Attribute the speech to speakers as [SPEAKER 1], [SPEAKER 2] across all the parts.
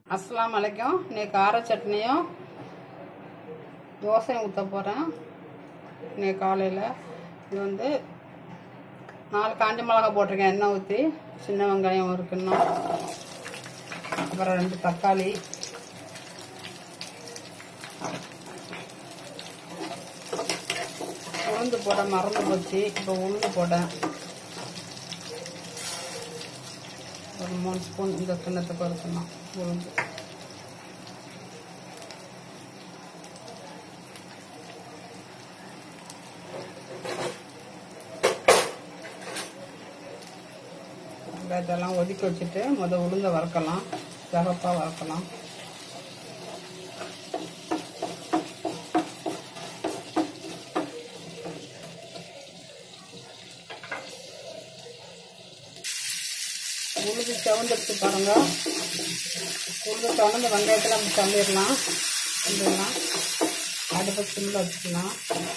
[SPEAKER 1] அஸ்ஸலாமு அலைக்கும் இன்னைக்கு கார சட்னியும் தோசையும் ஊற்ற போகிறேன் இன்னைக்கு காலையில் இது வந்து நாலு காஞ்ச மிளகா போட்டிருக்கேன் எண்ணெய் ஊற்றி சின்ன வெங்காயம் ஒரு கிண்ணம் அப்புறம் ரெண்டு தக்காளி உளுந்து போட மறந்து போச்சு இப்போ உளுந்து போட்டேன் ஒரு மூணு ஸ்பூன் இந்த கிண்ணத்துக்கு ஒரு கிண்ணம் உளுந்து இதெல்லாம் ஒதுக்கி வச்சுட்டு முத உளுந்த வறுக்கலாம் சிவப்பாக வறுக்கலாம் உளுந்து செவந்துடுச்சு பாருங்க உளுந்து செவந்து வெங்காயத்தில் அப்படி தள்ளிடலாம் இதெல்லாம் அடுப்பு சிம்மில் வச்சுக்கலாம்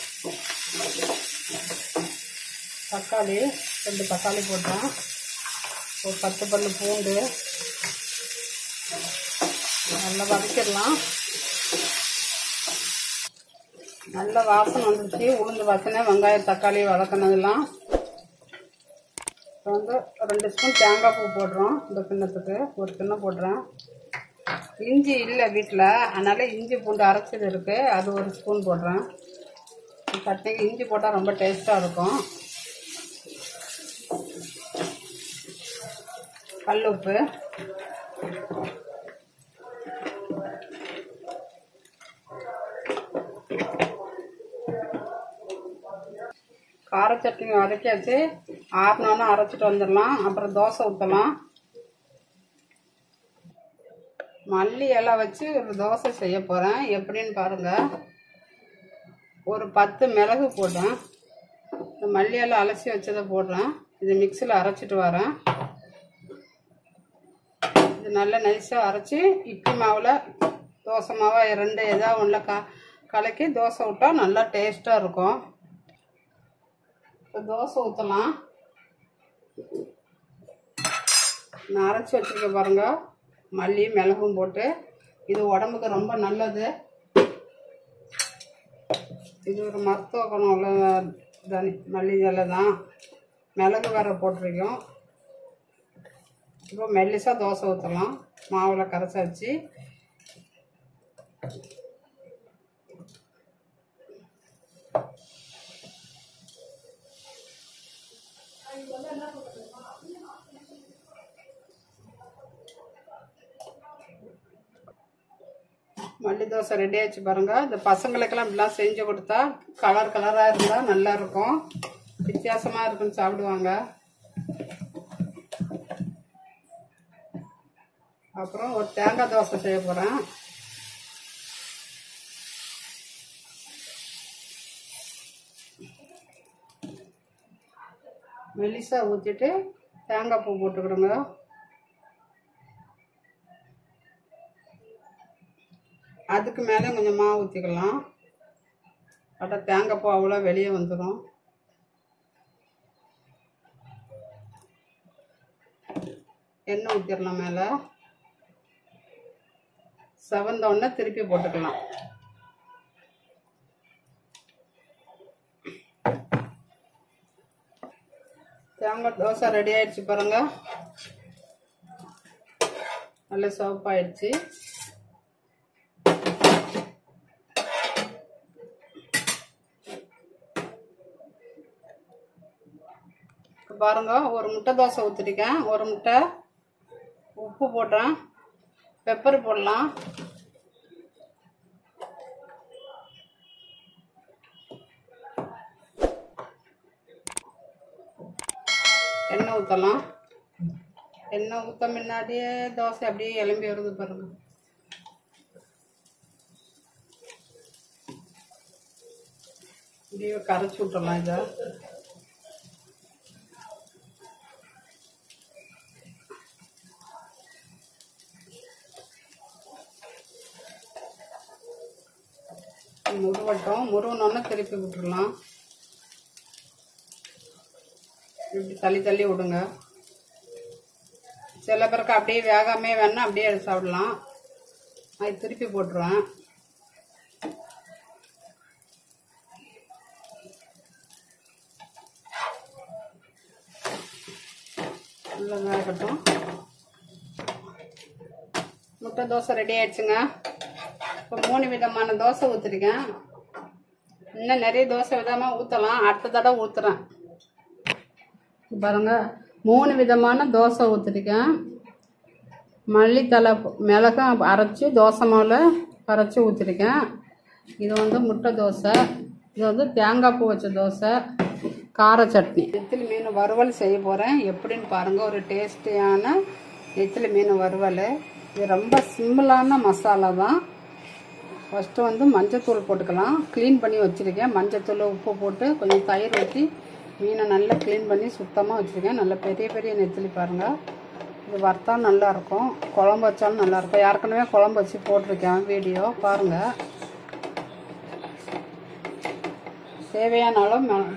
[SPEAKER 1] தக்காளி ரெண்டு தக்காளி போட்டேன் ஒரு பத்து பல்லு பூண்டு நல்லா வதக்கிடலாம் நல்ல வாசனை வந்துச்சு உளுந்து வாசனை வெங்காயம் தக்காளி வதக்கினதெல்லாம் இப்போ வந்து ரெண்டு ஸ்பூன் தேங்காய் பூ போடுறோம் இந்த கிண்ணத்துக்கு ஒரு கிண்ணம் போடுறேன் இஞ்சி இல்லை வீட்டில் அதனால் இஞ்சி பூண்டு அரைச்சது இருக்குது அது ஒரு ஸ்பூன் போடுறேன் சட்னிக்கு இஞ்சி போட்டால் ரொம்ப டேஸ்ட்டாக இருக்கும் கல் உப்பு கார சட்னி வதக்கியாச்சு ஆறினோன்னு அரைச்சிட்டு வந்துடலாம் அப்புறம் தோசை ஊற்றலாம் மல்லி இலை வச்சு ஒரு தோசை செய்ய போகிறேன் எப்படின்னு பாருங்கள் ஒரு பத்து மிளகு போட்டேன் இந்த மல்லி இலை அலசி வச்சதை போடுறேன் இது மிக்சியில் அரைச்சிட்டு வரேன் இது நல்லா நைஸாக அரைச்சி இட்லி மாவில் தோசை மாவை ரெண்டு எதாவது ஒன்றில் க கலக்கி தோசை விட்டா நல்லா டேஸ்ட்டாக இருக்கும் இப்போ தோசை ஊற்றலாம் நான் அரைச்சி வச்சுருக்க பாருங்க மல்லி மிளகும் போட்டு இது உடம்புக்கு ரொம்ப நல்லது இது ஒரு மருத்துவ குணம் உள்ள தனி மல்லி இலை தான் மிளகு வேற போட்டிருக்கோம் இப்போ மெல்லிசாக தோசை ஊற்றலாம் மாவில் கரைச்சி வச்சு மல்லி தோசை ரெடி ஆச்சு பாருங்க இந்த பசங்களுக்கெல்லாம் இப்படிலாம் செஞ்சு கொடுத்தா கலர் கலராக இருந்தால் நல்லா இருக்கும் வித்தியாசமாக இருக்குன்னு சாப்பிடுவாங்க அப்புறம் ஒரு தேங்காய் தோசை செய்ய போகிறேன் மெலிசா ஊற்றிட்டு தேங்காய் பூ போட்டுக்கிடுங்க அதுக்கு மேலே கொஞ்சம் மாவு ஊற்றிக்கலாம் அட தேங்காய் பூ அவ்வளோ வெளியே வந்துடும் எண்ணெய் ஊற்றிடலாம் மேலே செவந்த உடனே திருப்பி போட்டுக்கலாம் தேங்காய் தோசை ரெடி ஆயிடுச்சு பாருங்க நல்ல சிவப்பாயிடுச்சு பாருங்க ஒரு முட்டை தோசை ஊற்றிருக்கேன் ஒரு முட்டை உப்பு போட்டேன் பெப்பர் போடலாம் எண்ணெய் ஊற்றலாம் எண்ணெய் ஊற்ற முன்னாடியே தோசை அப்படியே எலும்பி வருது பாருங்க இப்படியே கரைச்சி விட்டுறலாம் இதை முருவட்டும் முருவனோன்னு திருப்பி விட்டுடலாம் இப்படி தள்ளி தள்ளி விடுங்க சில பேருக்கு அப்படியே வேகாமே வேணா அப்படியே எடுத்து சாப்பிடலாம் அது திருப்பி போட்டுருவேன் நல்லா வேகட்டும் முட்டை தோசை ரெடி ஆயிடுச்சுங்க இப்போ மூணு விதமான தோசை ஊற்றிருக்கேன் இன்னும் நிறைய தோசை விதமாக ஊற்றலாம் அடுத்த தடவை ஊற்றுறேன் பாருங்க மூணு விதமான தோசை ஊற்றிருக்கேன் மல்லித்தலை மிளகும் அரைச்சி தோசை மாவில் அரைச்சி ஊற்றிருக்கேன் இது வந்து முட்டை தோசை இது வந்து தேங்காய் பூ வச்ச தோசை கார சட்னி நெத்திலி மீன் வறுவல் செய்ய போகிறேன் எப்படின்னு பாருங்கள் ஒரு டேஸ்டியான நெத்திலி மீன் வறுவல் இது ரொம்ப சிம்பிளான மசாலா தான் ஃபஸ்ட்டு வந்து மஞ்சத்தூள் போட்டுக்கலாம் க்ளீன் பண்ணி வச்சுருக்கேன் மஞ்சத்தூள் உப்பு போட்டு கொஞ்சம் தயிர் ஊற்றி மீனை நல்லா க்ளீன் பண்ணி சுத்தமாக வச்சுருக்கேன் நல்ல பெரிய பெரிய நெத்திலி பாருங்கள் இது வறுத்தா நல்லாயிருக்கும் குழம்பு வச்சாலும் நல்லாயிருக்கும் ஏற்கனவே குழம்பு வச்சு போட்டிருக்கேன் வீடியோ பாருங்கள் தேவையான அளவு மிள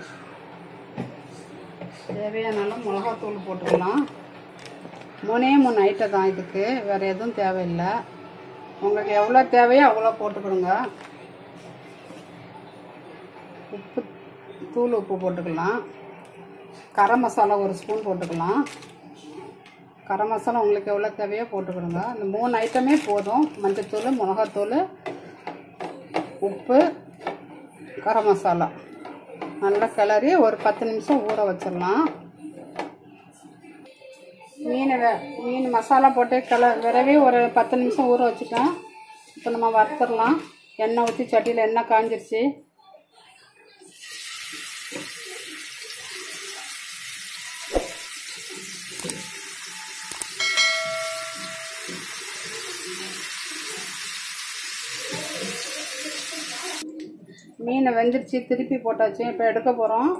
[SPEAKER 1] தேவையான அளவு மிளகாத்தூள் போட்டுக்கலாம் மூணே மூணு ஐட்டம் தான் இதுக்கு வேறு எதுவும் தேவையில்லை உங்களுக்கு எவ்வளோ தேவையோ அவ்வளோ போட்டுக்கிடுங்க உப்பு தூள் உப்பு போட்டுக்கலாம் கரம் மசாலா ஒரு ஸ்பூன் போட்டுக்கலாம் கரம் மசாலா உங்களுக்கு எவ்வளோ தேவையோ போட்டுக்கிடுங்க இந்த மூணு ஐட்டமே போதும் மஞ்சத்தூள் மிளகாத்தூள் உப்பு கரம் மசாலா நல்லா கிளறி ஒரு பத்து நிமிஷம் ஊற வச்சிடலாம் மீனை வே மீன் மசாலா போட்டு கிள விரவி ஒரு பத்து நிமிஷம் ஊற வச்சுட்டேன் இப்போ நம்ம வறுத்துடலாம் எண்ணெய் ஊற்றி சட்டியில் எண்ணெய் காஞ்சிருச்சு மீனை வெந்துருச்சு திருப்பி போட்டாச்சு இப்போ எடுக்க போகிறோம்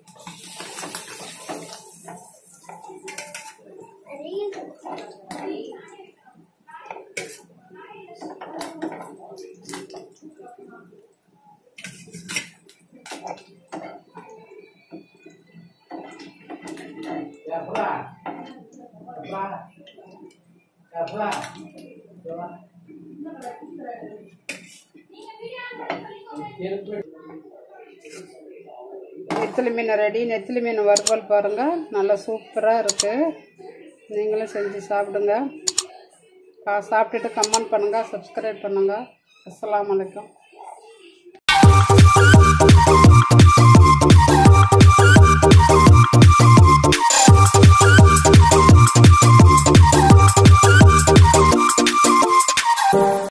[SPEAKER 1] நெத்திலி மீன் ரெடி நெத்திலி மீன் வறுவல் பாருங்கள் நல்லா சூப்பராக இருக்குது நீங்களும் செஞ்சு சாப்பிடுங்க பா சாப்பிட்டுட்டு கமெண்ட் பண்ணுங்கள் சப்ஸ்கிரைப் பண்ணுங்கள் அஸ்ஸலாமு அலைக்கும்